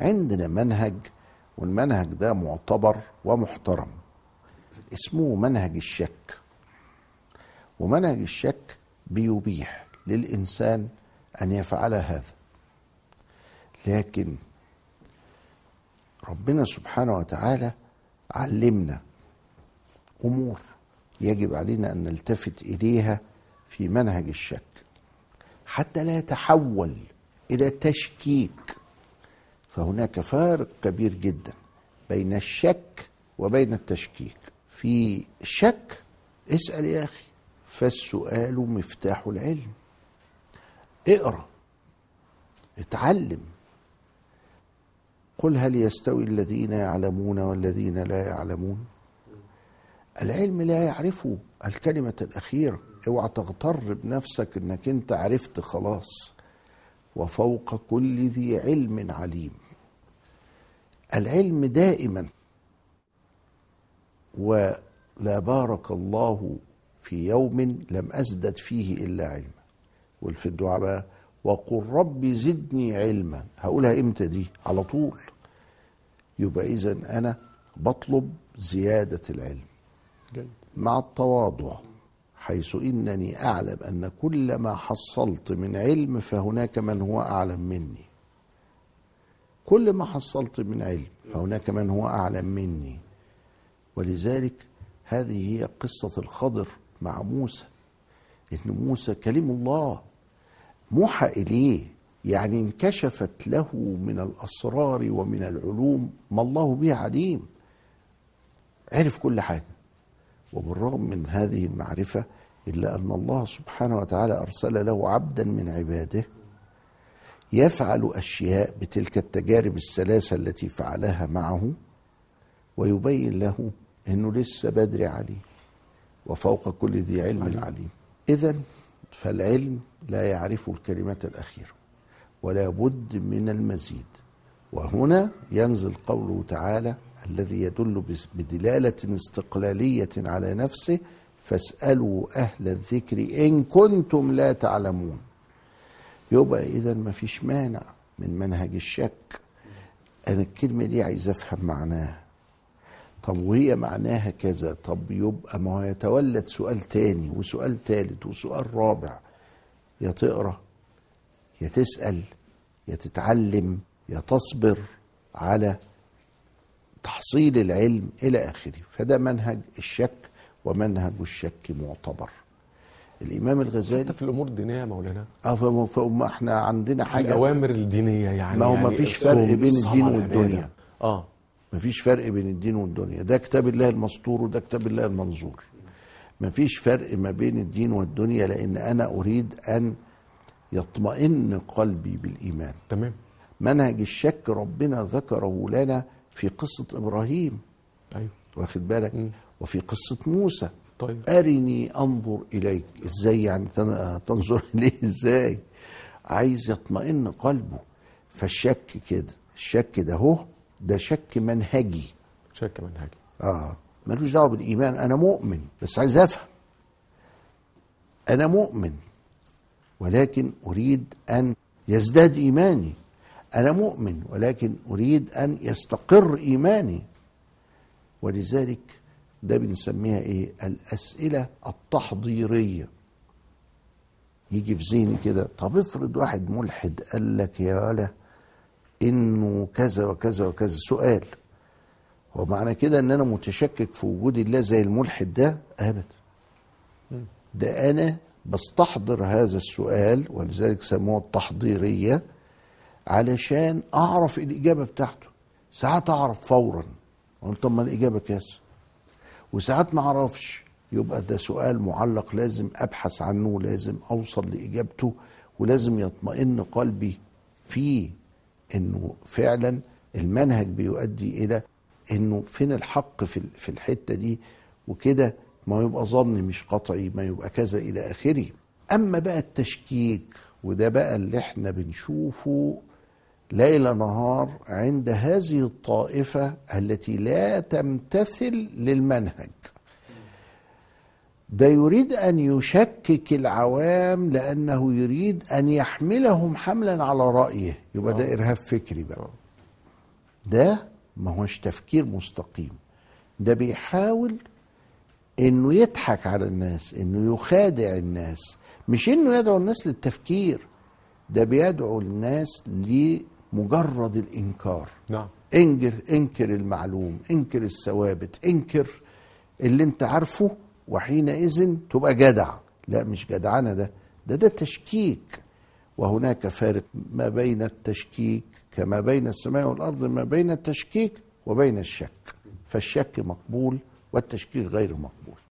عندنا منهج والمنهج ده معتبر ومحترم اسمه منهج الشك ومنهج الشك بيبيح للإنسان أن يفعل هذا لكن ربنا سبحانه وتعالى علمنا امور يجب علينا ان نلتفت اليها في منهج الشك حتى لا يتحول الى تشكيك فهناك فارق كبير جدا بين الشك وبين التشكيك في الشك اسال يا اخي فالسؤال مفتاح العلم اقرا اتعلم قل هل يستوي الذين يعلمون والذين لا يعلمون العلم لا يعرف الكلمة الأخيرة اوعى تغتر بنفسك انك انت عرفت خلاص وفوق كل ذي علم عليم العلم دائما ولا بارك الله في يوم لم أزدد فيه إلا علما وفي الدعاء بقى وقل رب زدني علما هقولها امتى دي على طول يبقى اذا انا بطلب زياده العلم جيد مع التواضع حيث انني اعلم ان كل ما حصلت من علم فهناك من هو اعلم مني كل ما حصلت من علم فهناك من هو اعلم مني ولذلك هذه هي قصه الخضر مع موسى ان موسى كلم الله موحى اليه يعني انكشفت له من الاسرار ومن العلوم ما الله به عليم عرف كل حاجه وبالرغم من هذه المعرفه الا ان الله سبحانه وتعالى ارسل له عبدا من عباده يفعل اشياء بتلك التجارب الثلاثه التي فعلها معه ويبين له انه لسه بدري عليه وفوق كل ذي علم عليم اذا فالعلم لا يعرف الكلمات الأخيرة ولا بد من المزيد وهنا ينزل قوله تعالى الذي يدل بدلالة استقلالية على نفسه فاسألوا أهل الذكر إن كنتم لا تعلمون يبقى إذا ما فيش مانع من منهج الشك أنا الكلمة دي عايز أفهم معناها طب وهي معناها كذا طب يبقى ما هو يتولد سؤال تاني وسؤال تالت وسؤال رابع يا تقرا يا تسال يا تتعلم يا تصبر على تحصيل العلم الى اخره فده منهج الشك ومنهج الشك معتبر الامام الغزالي حتى في الامور الدينيه يا مولانا اه فما- فما احنا عندنا في حاجه الاوامر الدينيه يعني ما هو يعني مفيش الصوم، فرق بين الصلاة، الدين العبادة. والدنيا. اه مفيش فرق بين الدين والدنيا ده كتاب الله المسطور وده كتاب الله المنظور مفيش فرق ما بين الدين والدنيا لان انا اريد ان يطمئن قلبي بالايمان تمام منهج الشك ربنا ذكره لنا في قصه ابراهيم ايوه واخد بالك مم. وفي قصه موسى طيب ارني انظر اليك ازاي يعني تن- تنظر اليه ازاي عايز يطمئن قلبه فالشك كده الشك ده هو ده شك منهجي شك منهجي اه ملوش دعوه بالايمان انا مؤمن بس عايز افهم انا مؤمن ولكن اريد ان يزداد ايماني انا مؤمن ولكن اريد ان يستقر ايماني ولذلك ده بنسميها ايه الاسئله التحضيريه يجي في ذهني كده طب افرض واحد ملحد قال لك يا ولا انه كذا وكذا وكذا سؤال هو معنى كده ان انا متشكك في وجود الله زي الملحد ده ابدا مم. ده انا بستحضر هذا السؤال ولذلك سموه التحضيريه علشان اعرف الاجابه بتاعته ساعات اعرف فورا اقول طب ما الاجابه كذا وساعات ما اعرفش يبقى ده سؤال معلق لازم ابحث عنه لازم اوصل لاجابته ولازم يطمئن قلبي فيه انه فعلا المنهج بيؤدي الى انه فين الحق في في الحته دي وكده ما يبقى ظني مش قطعي ما يبقى كذا الى اخره اما بقى التشكيك وده بقى اللي احنا بنشوفه ليل نهار عند هذه الطائفه التي لا تمتثل للمنهج ده يريد ان يشكك العوام لانه يريد ان يحملهم حملا على رايه يبقى ده آه. ارهاب فكري بقى آه. ده ما هوش تفكير مستقيم ده بيحاول انه يضحك على الناس انه يخادع الناس مش انه يدعو الناس للتفكير ده بيدعو الناس لمجرد الانكار نعم انكر انكر المعلوم انكر الثوابت انكر اللي انت عارفه وحينئذ تبقى جدع لا مش جدعنه ده ده ده تشكيك وهناك فارق ما بين التشكيك كما بين السماء والارض ما بين التشكيك وبين الشك فالشك مقبول والتشكيك غير مقبول